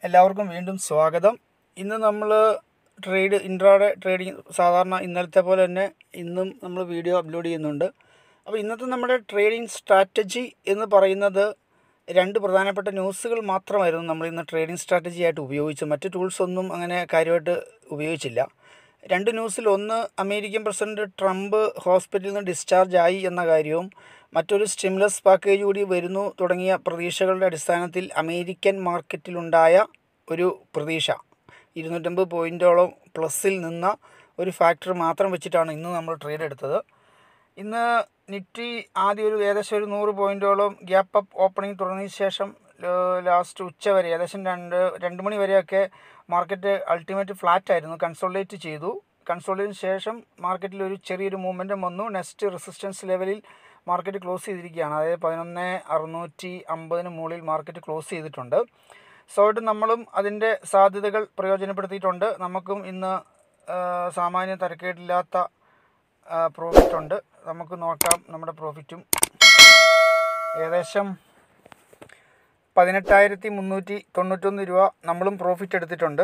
എല്ലാവർക്കും വീണ്ടും സ്വാഗതം ഇന്ന് നമ്മൾ ട്രേഡ് ഇൻട്രാഡേ ട്രേഡിംഗ് സാധാരണ ഇന്നലത്തെ പോലെ തന്നെ ഇന്നും നമ്മൾ വീഡിയോ അപ്ലോഡ് ചെയ്യുന്നുണ്ട് അപ്പോൾ ഇന്നത്തെ നമ്മുടെ ട്രേഡിംഗ് സ്ട്രാറ്റജി എന്ന് പറയുന്നത് രണ്ട് പ്രധാനപ്പെട്ട ന്യൂസുകൾ മാത്രമായിരുന്നു നമ്മൾ ഇന്ന് ട്രേഡിംഗ് സ്ട്രാറ്റജി ആയിട്ട് ഉപയോഗിച്ചത് മറ്റ് ടൂൾസ് ഒന്നും അങ്ങനെ കാര്യമായിട്ട് ഉപയോഗിച്ചില്ല രണ്ട് ന്യൂസിൽ ഒന്ന് അമേരിക്കൻ പ്രസിഡന്റ് ട്രംപ് ഹോസ്പിറ്റലിൽ നിന്ന് ഡിസ്ചാർജ് ആയി എന്ന കാര്യവും മറ്റൊരു സ്റ്റിമുലസ് പാക്കേജ് കൂടി വരുന്നു തുടങ്ങിയ പ്രതീക്ഷകളുടെ അടിസ്ഥാനത്തിൽ അമേരിക്കൻ മാർക്കറ്റിലുണ്ടായ ഒരു പ്രതീക്ഷ ഇരുന്നൂറ്റമ്പത് പോയിൻറ്റോളം പ്ലസ്സിൽ നിന്ന ഒരു ഫാക്ടർ മാത്രം വെച്ചിട്ടാണ് ഇന്ന് നമ്മൾ ട്രേഡ് എടുത്തത് ഇന്ന് നിഫ്റ്റി ആദ്യം ഒരു ഏകദേശം ഒരു നൂറ് പോയിൻറ്റോളം ഗ്യാപ്പ് അപ്പ് ഓപ്പണിംഗ് തുടങ്ങിയ ശേഷം ലാസ്റ്റ് ഉച്ച വരെ ഏകദേശം രണ്ട് രണ്ട് മണി വരെയൊക്കെ മാർക്കറ്റ് അൾട്ടിമേറ്റ് ഫ്ലാറ്റ് ആയിരുന്നു കൺസോളിഡേറ്റ് ചെയ്തു കൺസോളിഡേറ്റിന് ശേഷം മാർക്കറ്റിൽ ഒരു ചെറിയൊരു മൂവ്മെൻറ്റും വന്നു നെക്സ്റ്റ് റെസിസ്റ്റൻസ് ലെവലിൽ മാർക്കറ്റ് ക്ലോസ് ചെയ്തിരിക്കുകയാണ് അതായത് പതിനൊന്ന് അറുന്നൂറ്റി അമ്പതിന് മുകളിൽ മാർക്കറ്റ് ക്ലോസ് ചെയ്തിട്ടുണ്ട് സോ ആയിട്ട് നമ്മളും അതിൻ്റെ സാധ്യതകൾ പ്രയോജനപ്പെടുത്തിയിട്ടുണ്ട് നമുക്കും ഇന്ന് സാമാന്യ തരക്കേടില്ലാത്ത പ്രോഫിറ്റ് ഉണ്ട് നമുക്ക് നോക്കാം നമ്മുടെ പ്രോഫിറ്റും ഏകദേശം പതിനെട്ടായിരത്തി മുന്നൂറ്റി തൊണ്ണൂറ്റൊന്ന് രൂപ നമ്മളും പ്രോഫിറ്റ് എടുത്തിട്ടുണ്ട്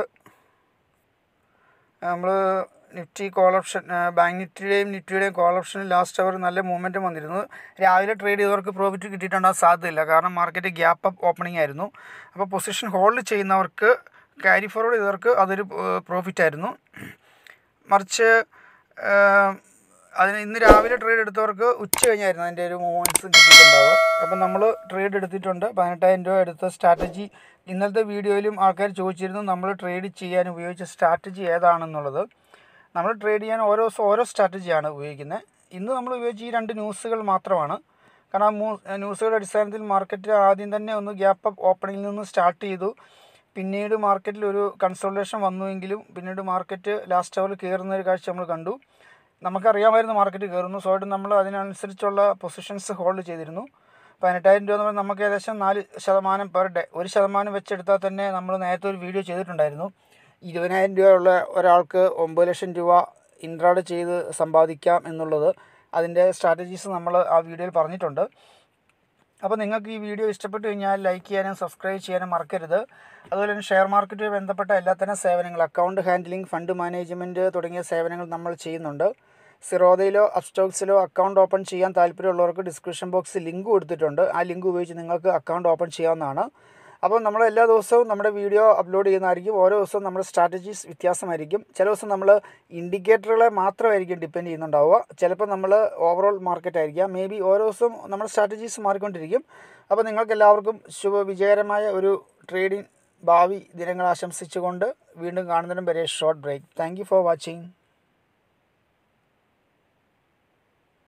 നമ്മൾ നിഫ്റ്റി കോൾ ഓപ്ഷൻ ബാങ്ക് നിഫ്റ്റിയുടെയും നിഫ്റ്റിയുടെയും കോൾ ഓപ്ഷനിൽ ലാസ്റ്റ് അവർ നല്ല മൂവ്മെൻറ്റും വന്നിരുന്നു രാവിലെ ട്രേഡ് ചെയ്തവർക്ക് പ്രോഫിറ്റ് കിട്ടിയിട്ടുണ്ടാകാൻ സാധ്യതയില്ല കാരണം മാർക്കറ്റ് ഗ്യാപ്പ് അപ്പ് ഓപ്പണിംഗ് ആയിരുന്നു അപ്പോൾ പൊസിഷൻ ഹോൾഡ് ചെയ്യുന്നവർക്ക് ക്യാരി ഫോർവേഡ് ചെയ്തവർക്ക് അതൊരു പ്രോഫിറ്റ് ആയിരുന്നു മറിച്ച് അതിന് ഇന്ന് രാവിലെ ട്രേഡ് എടുത്തവർക്ക് ഉച്ച കഴിഞ്ഞായിരുന്നു അതിൻ്റെ ഒരു മൂവ്മെൻറ്റ്സും കിട്ടിയിട്ടുണ്ടാവുക അപ്പം നമ്മൾ ട്രേഡ് എടുത്തിട്ടുണ്ട് പതിനെട്ടായിരം രൂപ എടുത്ത സ്ട്രാറ്റജി ഇന്നലത്തെ വീഡിയോയിലും ആൾക്കാർ ചോദിച്ചിരുന്നു നമ്മൾ ട്രേഡ് ചെയ്യാൻ ഉപയോഗിച്ച സ്ട്രാറ്റജി ഏതാണെന്നുള്ളത് നമ്മൾ ട്രേഡ് ചെയ്യാൻ ഓരോ ദിവസം ഓരോ സ്ട്രാറ്റജിയാണ് ഉപയോഗിക്കുന്നത് ഇന്ന് നമ്മൾ ഉപയോഗിച്ച ഈ രണ്ട് ന്യൂസുകൾ മാത്രമാണ് കാരണം ആ ന്യൂസുകളുടെ അടിസ്ഥാനത്തിൽ മാർക്കറ്റ് ആദ്യം തന്നെ ഒന്ന് ഗ്യാപ്പ് അപ്പ് ഓപ്പണിങ്ങിൽ നിന്ന് സ്റ്റാർട്ട് ചെയ്തു പിന്നീട് മാർക്കറ്റിൽ ഒരു കൺസോൾട്ടേഷൻ വന്നുവെങ്കിലും പിന്നീട് മാർക്കറ്റ് ലാസ്റ്റ് അവർ കയറുന്ന ഒരു കാഴ്ച നമ്മൾ കണ്ടു നമുക്കറിയാമായിരുന്നു മാർക്കറ്റ് കയറുന്നു സോ ആയിട്ട് നമ്മൾ അതിനനുസരിച്ചുള്ള പൊസിഷൻസ് ഹോൾഡ് ചെയ്തിരുന്നു പതിനെട്ടായിരം രൂപ എന്ന് പറഞ്ഞാൽ നമുക്ക് ഏകദേശം നാല് ശതമാനം പെർ ഡേ ഒരു ശതമാനം വെച്ചെടുത്താൽ തന്നെ നമ്മൾ നേരത്തെ ഒരു വീഡിയോ ചെയ്തിട്ടുണ്ടായിരുന്നു ഇരുപതിനായിരം രൂപയുള്ള ഒരാൾക്ക് ഒമ്പത് ലക്ഷം രൂപ ഇൻട്രാഡ് ചെയ്ത് സമ്പാദിക്കാം എന്നുള്ളത് അതിൻ്റെ സ്ട്രാറ്റജീസ് നമ്മൾ ആ വീഡിയോയിൽ പറഞ്ഞിട്ടുണ്ട് അപ്പോൾ നിങ്ങൾക്ക് ഈ വീഡിയോ ഇഷ്ടപ്പെട്ടു കഴിഞ്ഞാൽ ലൈക്ക് ചെയ്യാനും സബ്സ്ക്രൈബ് ചെയ്യാനും മറക്കരുത് അതുപോലെ തന്നെ ഷെയർ മാർക്കറ്റുമായി ബന്ധപ്പെട്ട എല്ലാത്തരം സേവനങ്ങൾ അക്കൗണ്ട് ഹാൻഡ്ലിംഗ് ഫണ്ട് മാനേജ്മെൻറ്റ് തുടങ്ങിയ സേവനങ്ങൾ നമ്മൾ ചെയ്യുന്നുണ്ട് സിറോദയിലോ അപ്സ്റ്റോക്സിലോ അക്കൗണ്ട് ഓപ്പൺ ചെയ്യാൻ താല്പര്യമുള്ളവർക്ക് ഡിസ്ക്രിപ്ഷൻ ബോക്സിൽ ലിങ്ക് കൊടുത്തിട്ടുണ്ട് ആ ലിങ്ക് ഉപയോഗിച്ച് നിങ്ങൾക്ക് അക്കൗണ്ട് ഓപ്പൺ ചെയ്യാവുന്നതാണ് അപ്പോൾ നമ്മൾ എല്ലാ ദിവസവും നമ്മുടെ വീഡിയോ അപ്ലോഡ് ചെയ്യുന്നതായിരിക്കും ഓരോ ദിവസവും നമ്മുടെ സ്ട്രാറ്റജീസ് വ്യത്യാസമായിരിക്കും ചില ദിവസം നമ്മൾ ഇൻഡിക്കേറ്ററുകളെ മാത്രമായിരിക്കും ഡിപ്പെൻഡ് ചെയ്യുന്നുണ്ടാവുക ചിലപ്പോൾ നമ്മൾ ഓവറോൾ മാർക്കറ്റ് ആയിരിക്കാം മേ ബി ഓരോ ദിവസവും നമ്മുടെ സ്ട്രാറ്റജീസ് മാറിക്കൊണ്ടിരിക്കും അപ്പോൾ നിങ്ങൾക്ക് എല്ലാവർക്കും ശുഭ വിജയകരമായ ഒരു ട്രേഡിംഗ് ഭാവി ദിനങ്ങൾ ആശംസിച്ചുകൊണ്ട് വീണ്ടും കാണുന്നതിനും വരെ short break thank for watching